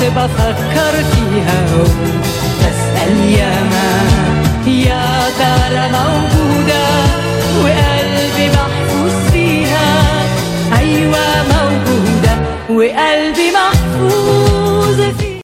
كنت بفكر فيها بسأل ياما يا ترى موجودة وقلبي محبوس فيها أيوة موجودة وقلبي محبوس